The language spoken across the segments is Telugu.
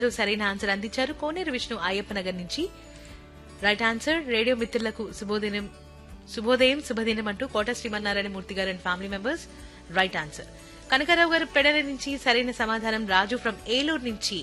సరైన ఆన్సర్ అందించారు కోనేరు విష్ణు అయ్యప్ప నగర్ నుంచి రైట్ ఆన్సర్ రేడియో మిత్రులకు శుభోదయం శుభోదయం శుభదినం అంటూ కోట Srimannarayana Murthy garu and family members right answer Kanakarao garu Pedala నుంచి సరైన సమాధానం రాజు ఫ్రమ్ ఏలూరు నుంచి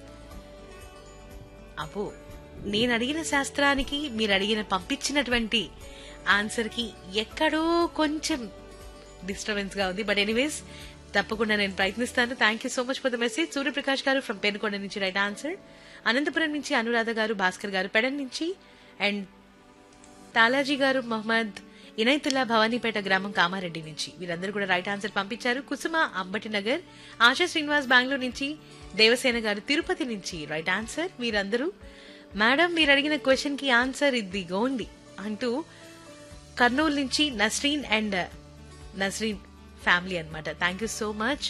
అబ్బో నేను అడిగిన శాస్త్రానికి మీరు అడిగిన పంపించినటువంటి ఆన్సర్ కి ఎక్కడో కొంచెం డిస్టర్బెన్స్ గా ఉంది బట్ ఎనీవేస్ తప్పకుండా నేను ప్రయత్నిస్తాను thank you so much for the message Suryaprakash garu from Penukonda నుంచి రైట్ ఆన్సర్ అనంతపురం నుంచి అనురాధ గారు భాస్కర్ గారు పెడన్ నుంచి అండ్ తాలాజీ గారు మొహమ్మద్ ఇనైతుల్లా భవానీపేట గ్రామం కామారెడ్డి నుంచి వీరందరూ కూడా రైట్ ఆన్సర్ పంపించారు కుసుమ అంబటి నగర్ ఆశా శ్రీనివాస్ బెంగళూరు నుంచి దేవసేన గారు తిరుపతి నుంచి రైట్ ఆన్సర్ వీరందరూ మేడం మీరు అడిగిన క్వశ్చన్ కి ఆన్సర్ ఇదిగోండి అంటూ కర్నూలు నుంచి నస్రీన్ అండ్ నస్రీన్ ఫ్యామిలీ అన్నమాట thank you so much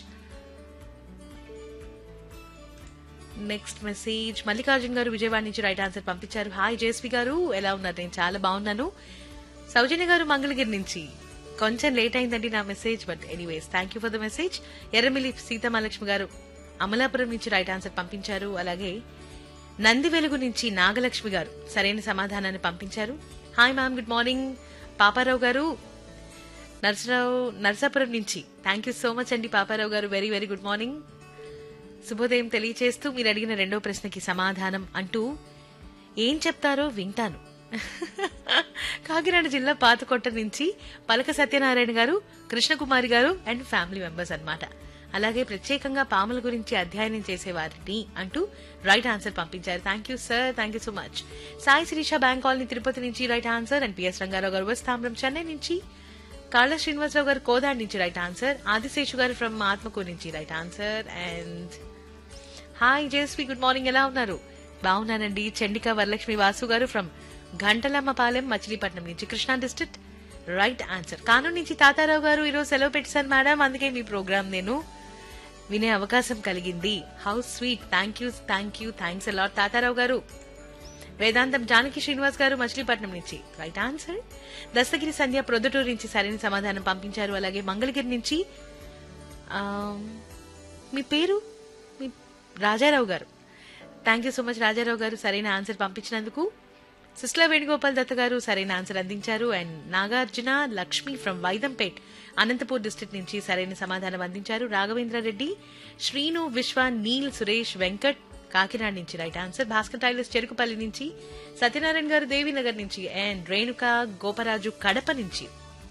next message Mallikarjun garu Vijayawada నుంచి రైట్ ఆన్సర్ పంపించారు హాయ్ జేస్వి గారు ఎలా ఉన్నారు నేను చాలా బాగున్నాను సౌజన్య గారు మంగళగిరి నుంచి కొంచెం లేట్ అయిందండి నా message but anyways thank you for the message Erramilli Seethamahalakshmi garu Amalapuram నుంచి రైట్ ఆన్సర్ పంపించారు అలాగే నంది వెలుగు నుంచి నాగలక్ష్మి గారు సరైన సమాధానాన్ని పంపించారు hi ma'am good morning Paparao garu నర్సరావు నర్సాపురం నుంచి థ్యాంక్ యూ సో మచ్ అండి పాపారావు గారు వెరీ వెరీ గుడ్ మార్నింగ్ శుభోదయం తెలియచేస్తూ మీరు అడిగిన రెండో ప్రశ్నకి సమాధానం అంటూ ఏం చెప్తారో వింటాను కాకినాడ జిల్లా పాతకొట్ట నుంచి పలక సత్యనారాయణ గారు కృష్ణకుమారి గారు అండ్ ఫ్యామిలీ మెంబర్స్ అన్నమాట అలాగే ప్రత్యేకంగా పాముల గురించి అధ్యయనం చేసేవారిని అంటూ రైట్ ఆన్సర్ పంపించారు thank you sir thank you so much Sai Sirisha bank colony Tirupati నుంచి right answer and PS Rangarao garu వస్తాంబ్రం చెన్నై నుంచి కాళ్ళ శ్రీనివాసరావు గారు కోదాడ్ నుంచి రైట్ ఆన్సర్ ఆదిశేషు గారు ఫ్రమ్ ఆత్మకూరు నుంచి right answer and hi Jesvi good morning ఎలా ఉన్నారు బాగున్నానండి చండిక వరలక్ష్మి వాసు గారు ఫ్రమ్ ఘంటలమ్మపాలెం మచిలీపట్నం నుంచి Krishna district right answer Kanuru నుంచి తాతారావు గారు ఈరోజు సెలవు పెట్టాను మేడం అందుకే మీ ప్రోగ్రామ్ నేను వినే అవకాశం కలిగింది how sweet thank you thank you thanks a lot Tatarao గారు వేదాంతం జానకి శ్రీనివాస్ గారు మచిలీపట్నం నుంచి రైట్ ఆన్సర్ దస్తగిరి సంధ్య ప్రొద్దుటూరు నుంచి సరైన సమాధానం పంపించారు అలాగే మంగళగిరి నుంచి ఆ, మీ పేరు మీ రాజారావు గారు thank you so much Rajarao గారు సరైన ఆన్సర్ పంపించినందుకు సిస్లా వేణుగోపాల్ దత్త గారు సరైన ఆన్సర్ అందించారు and Nagarjuna Lakshmi from Vaidampet Anantapur district నుంచి సరైన సమాధానం అందించారు రాఘవేంద్ర రెడ్డి శ్రీను విశ్వ నీల్ సురేష్ వెంకట్ కాకినాడ నుంచి right answer Bhaskar tailors Cherukupalli నుంచి సత్యనారాయణ గారు దేవీనగర్ నుంచి అండ్ రేణుక గోపరాజు కడప నుంచి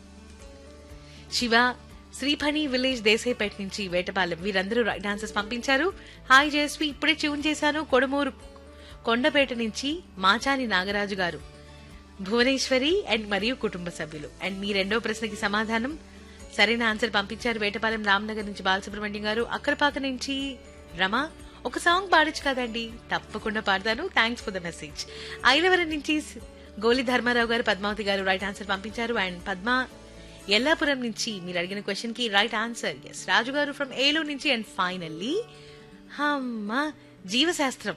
శివ శ్రీఫణి విలేజ్ దేశాయిపేట నుంచి వేటపాలెం వీరందరూ రైట్ ఆన్సర్స్ పంపించారు హాయ్ జయశ్రీ ఇప్పుడే ట్యూన్ చేశాను కొడమూరు కొండపేట నుంచి మాచాని నాగరాజు గారు భువనేశ్వరి అండ్ మరియు కుటుంబ సభ్యులు అండ్ మీ రెండో ప్రశ్నకి సమాధానం సరైన ఆన్సర్ పంపించారు వేటపాలెం రామ్నగర్ నుంచి బాలసుబ్రహ్మణ్యం గారు అక్కరపాక నుంచి రమ ఒక సాంగ్ పాడొచ్చు కదండి తప్పకుండా పాడతాను thanks for the message Ailavaram నుంచి గోలి ధర్మారావు గారు పద్మావతి గారు రైట్ ఆన్సర్ పంపించారు అండ్ పద్మ ఎల్లాపురం నుంచి మీరు అడిగిన క్వశ్చన్ కి రైట్ ఆన్సర్ ఎస్ రాజు గారు ఫ్రమ్ ఏలూరు నుంచి అండ్ ఫైనల్లీ అమ్మా జీవశాస్త్రం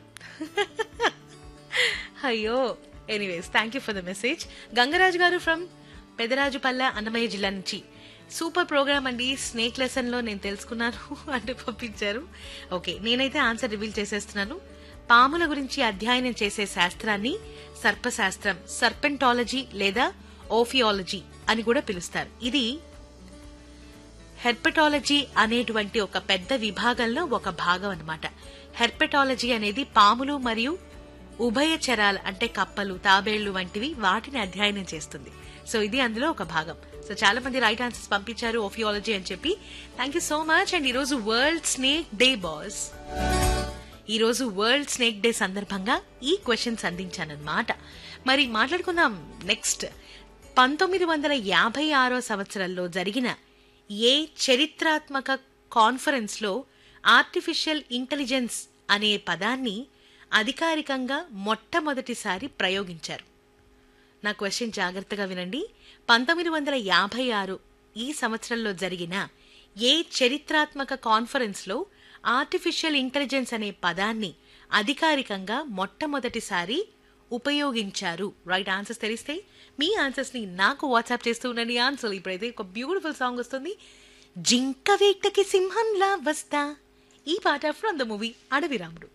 అయ్యో anyways thank you for the message Gangaraju గారు ఫ్రమ్ పెదరాజుపల్ల అన్నమయ్య జిల్లా నుంచి సూపర్ ప్రోగ్రామ్ అండి స్నేక్ లెసన్ లో నేను తెలుసుకున్నాను అంటూ పంపించారు ఓకే నేనైతే ఆన్సర్ రివీల్ చేసేస్తున్నాను పాముల గురించి అధ్యయనం చేసే శాస్త్రాన్ని సర్పశాస్త్రం సర్పెంటాలజీ లేదా ఓఫియాలజీ అని కూడా పిలుస్తారు ఇది హెర్పటాలజీ అనేటువంటి ఒక పెద్ద విభాగంలో ఒక భాగం అన్నమాట హెర్పటాలజీ అనేది పాములు మరియు ఉభయచరాలు అంటే కప్పలు తాబేళ్లు వంటివి వాటిని అధ్యయనం చేస్తుంది సో ఇది అందులో ఒక భాగం సో చాలా మంది రైట్ ఆన్సర్స్ పంపించారు ఓఫియాలజీ అని చెప్పి thank you so much and ఈరోజు వరల్డ్ స్నేక్ డే బాస్ ఈ రోజు వరల్డ్ స్నేక్ డే సందర్భంగా ఈ క్వశ్చన్స్ అందించానన్నమాట మరి మాట్లాడుకుందాం నెక్స్ట్ పంతొమ్మిది వందల యాభై ఆరో సంవత్సరంలో జరిగిన ఏ చరిత్రాత్మక కాన్ఫరెన్స్ లో ఆర్టిఫిషియల్ ఇంటెలిజెన్స్ అనే పదాన్ని అధికారికంగా మొట్టమొదటిసారి ప్రయోగించారు నా క్వశ్చన్ జాగ్రత్తగా వినండి పంతొమ్మిది వందల యాభై ఆరు ఈ సంవత్సరంలో జరిగిన ఏ చరిత్రాత్మక కాన్ఫరెన్స్ లో ఆర్టిఫిషియల్ ఇంటెలిజెన్స్ అనే పదాన్ని అధికారికంగా మొట్టమొదటిసారి ఉపయోగించారు రైట్ ఆన్సర్స్ తెలిస్తే మీ ఆన్సర్స్ ని నాకు వాట్సాప్ చేస్తూ ఉండండి ఆన్సర్ ఇప్పుడైతే ఒక బ్యూటిఫుల్ సాంగ్ వస్తుంది జింక వేటకి సింహంలా వస్తా ఈ పాట ఫ్రమ్ ద మూవీ అడవి రాముడు